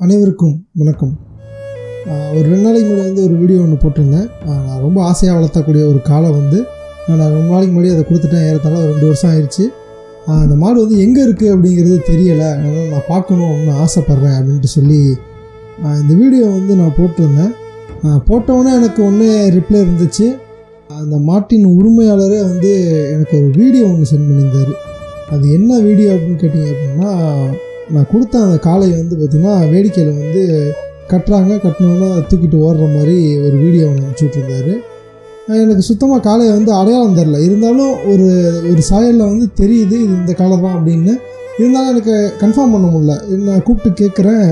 அனைவருக்கும் வணக்கம் ஆஹ் ஒரு ரெண்டு நாளைக்கு முன்னாடி வந்து ஒரு வீடியோ ஒன்று போட்டிருந்தேன் ஆஹ் நான் ரொம்ப ஆசையாக வளர்த்தக்கூடிய ஒரு காலை வந்து ஆஹ் நான் ரொம்ப நாளைக்கு முன்னாடி அதை கொடுத்துட்டேன் ஏறத்தாழ ஒரு ரெண்டு வருஷம் ஆயிடுச்சு ஆஹ் அந்த மாடு வந்து எங்கே இருக்குது அப்படிங்கிறது தெரியலை அதனால் நான் பார்க்கணும் அப்படின்னு ஆசைப்பட்றேன் அப்படின்ட்டு சொல்லி ஆஹ் இந்த வீடியோ வந்து நான் போட்டிருந்தேன் ஆஹ் போட்டவுடனே எனக்கு ஒன்றே ரிப்ளை இருந்துச்சு அந்த மாட்டின் உரிமையாளரே வந்து எனக்கு ஒரு வீடியோ ஒன்று சென்ட் பண்ணியிருந்தார் அது என்ன வீடியோ அப்படின்னு கேட்டிங்க அப்படின்னா நான் கொடுத்த அந்த காளை வந்து பார்த்திங்கன்னா வேடிக்கையில் வந்து கட்டுறாங்க கட்டினோன்னா தூக்கிட்டு ஓடுற மாதிரி ஒரு வீடியோ ஒன்று அனுப்பிச்சி விட்ருந்தாரு எனக்கு சுத்தமாக காளையை வந்து அடையாளம் தெரில இருந்தாலும் ஒரு ஒரு சாயலில் வந்து தெரியுது இது இந்த காலை தான் அப்படின்னு இருந்தாலும் எனக்கு கன்ஃபார்ம் பண்ண முடியல நான் கூப்பிட்டு கேட்குறேன்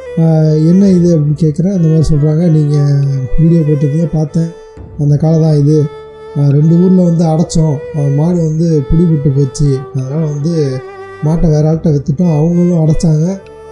என்ன இது அப்படின்னு கேட்குறேன் அந்த மாதிரி சொல்கிறாங்க நீங்கள் வீடியோ போட்டிருந்தீங்க பார்த்தேன் அந்த காலை தான் இது ஆஹ் ரெண்டு ஊரில் வந்து அடைச்சோம் ஆஹ் மாடு வந்து பிடிபட்டு போச்சு அதனால் வந்து மாட்டை வேற ஆள்கிட்ட விற்றுட்டோம் அவங்களும் அடைச்சாங்க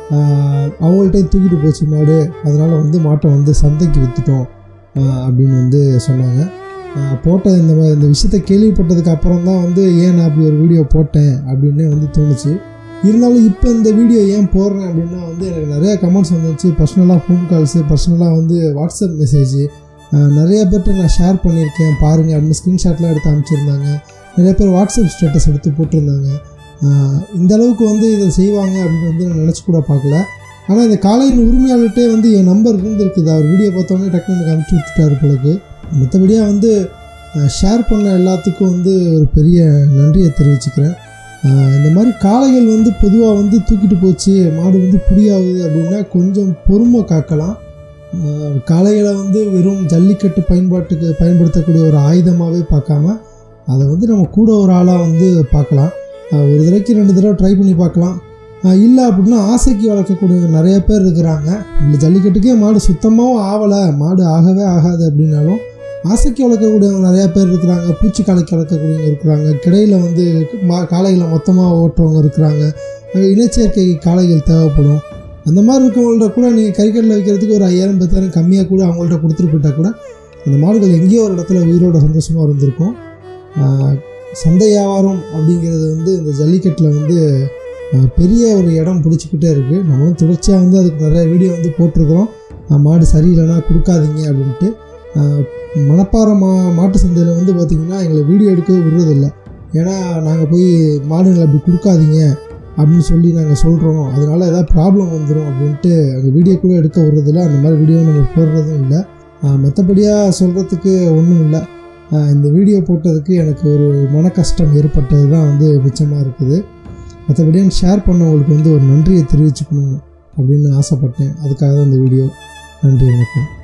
ஆஹ் அவங்கள்ட்டையும் தூக்கிட்டு போச்சு மாடு அதனால் வந்து மாட்டை வந்து சந்தைக்கு விற்றுட்டோம் அப்படின்னு வந்து சொன்னாங்க ஆஹ் போட்ட இந்த மா- இந்த விஷயத்த கேள்விப்பட்டதுக்கு அப்புறம் தான் வந்து ஏன் நான் அப்படி ஒரு வீடியோ போட்டேன் அப்படின்னு வந்து தோணுச்சு இருந்தாலும் இப்போ இந்த வீடியோ ஏன் போடுறேன் அப்படின்னா வந்து எனக்கு நிறைய கமெண்ட்ஸ் வந்துச்சு பர்சனலாக ஃபோன் கால்ஸு பர்சனலாக வந்து வாட்ஸ்அப் மெசேஜ் நிறைய பேர்கிட்ட நான் ஷேர் பண்ணியிருக்கேன் பாருங்கள் அப்படின்னு ஸ்க்ரீன்ஷாட்லாம் எடுத்து அனுப்பிச்சிருந்தாங்க நிறைய பேர் வாட்ஸ்அப் ஸ்டேட்டஸ் எடுத்து போட்டிருந்தாங்க ஆஹ் இந்த அளவுக்கு வந்து இதை செய்வாங்க அப்படின்னு வந்து நான் நினச்சி கூட பார்க்கல ஆனால் இந்த காலையின் உரிமையாளர்கிட்டே வந்து என் நம்பர் இருந்திருக்குது அவர் வீடியோ பார்த்தோன்னே டக்குனு எனக்கு அனுப்பிச்சி விட்டுட்டாரு பொழுது மற்றபடியாக வந்து ஷேர் பண்ண எல்லாத்துக்கும் வந்து ஒரு பெரிய நன்றியை தெரிவிச்சுக்கிறேன் ஆஹ் இந்த மாதிரி காளைகள் வந்து பொதுவாக வந்து தூக்கிட்டு போச்சு மாடு வந்து புடியாகுது அப்படின்னா கொஞ்சம் பொறுமை காக்கலாம் ஆஹ் காளைகளை வந்து வெறும் ஜல்லிக்கட்டு பயன்பாட்டுக்கு பயன்படுத்தக்கூடிய ஒரு ஆயுதமாகவே பார்க்காம அதை வந்து நம்ம கூட ஒரு ஆளாக வந்து பார்க்கலாம் ஆஹ் ஒரு தடவைக்கு ரெண்டு தடவை ட்ரை பண்ணி பார்க்கலாம் இல்லை அப்படின்னா ஆசைக்கு வளர்க்கக்கூடிய நிறைய பேர் இருக்கிறாங்க இந்த ஜல்லிக்கட்டுக்கே மாடு சுத்தமாகவும் ஆகலை மாடு ஆகவே ஆகாது அப்படின்னாலும் ஆசைக்கு வளர்க்கக்கூடியவங்க நிறையா பேர் இருக்கிறாங்க பூச்சி காளைக்கு வளர்க்கக்கூடியவங்க இருக்கிறாங்க கிடையில் வந்து மா காளைகளை மொத்தமாக ஓட்டுறவங்க இருக்கிறாங்க அங்கே இனச்சேர்க்கை காளைகள் தேவைப்படும் அந்த மாதிரி இருக்கவங்கள்ட்ட கூட நீங்கள் கறிக்கடையில் வைக்கிறதுக்கு ஒரு ஐயாயிரம் பத்தாயிரம் கம்மியாக கூட அவங்கள்ட்ட கொடுத்துட்டு போயிட்டா கூட அந்த மாடுகள் எங்கேயோ ஒரு இடத்துல உயிரோட சந்தோஷமாக இருந்திருக்கும் ஆஹ் சந்தை வியாபாரம் அப்படிங்கிறது வந்து இந்த ஜல்லிக்கட்டில் வந்து ஆஹ் பெரிய ஒரு இடம் பிடிச்சிக்கிட்டே இருக்குது நம்மளும் தொடர்ச்சியாக வந்து அதுக்கு நிறைய வீடியோ வந்து போட்டிருக்கிறோம் ஆஹ் மாடு சரியில்லைன்னா கொடுக்காதீங்க அப்படின்ட்டு ஆஹ் மணப்பாறை மா மாட்டு சந்தையில் வந்து பார்த்திங்கன்னா எங்களை வீடியோ எடுக்க விடுறதில்ல ஏன்னா நாங்கள் போய் மாடுங்களை அப்படி கொடுக்காதீங்க அப்படின்னு சொல்லி நாங்கள் சொல்கிறோம் அதனால் ஏதாவது ப்ராப்ளம் வந்துடும் அப்படின்ட்டு அங்கே வீடியோ கூட எடுக்க விடுறதில்ல அந்த மாதிரி வீடியோ நம்ம போடுறதும் இல்லை மற்றபடியாக சொல்கிறதுக்கு ஒன்றும் இல்லை ஆஹ் இந்த வீடியோ போட்டதுக்கு எனக்கு ஒரு மன கஷ்டம் ஏற்பட்டது தான் வந்து மிச்சமாக இருக்குது மற்றபடியாக ஷேர் பண்ணவங்களுக்கு வந்து ஒரு நன்றியை தெரிவிச்சுக்கணும் அப்படின்னு ஆசைப்பட்டேன் அதுக்காக தான் இந்த வீடியோ நன்றி வணக்கம்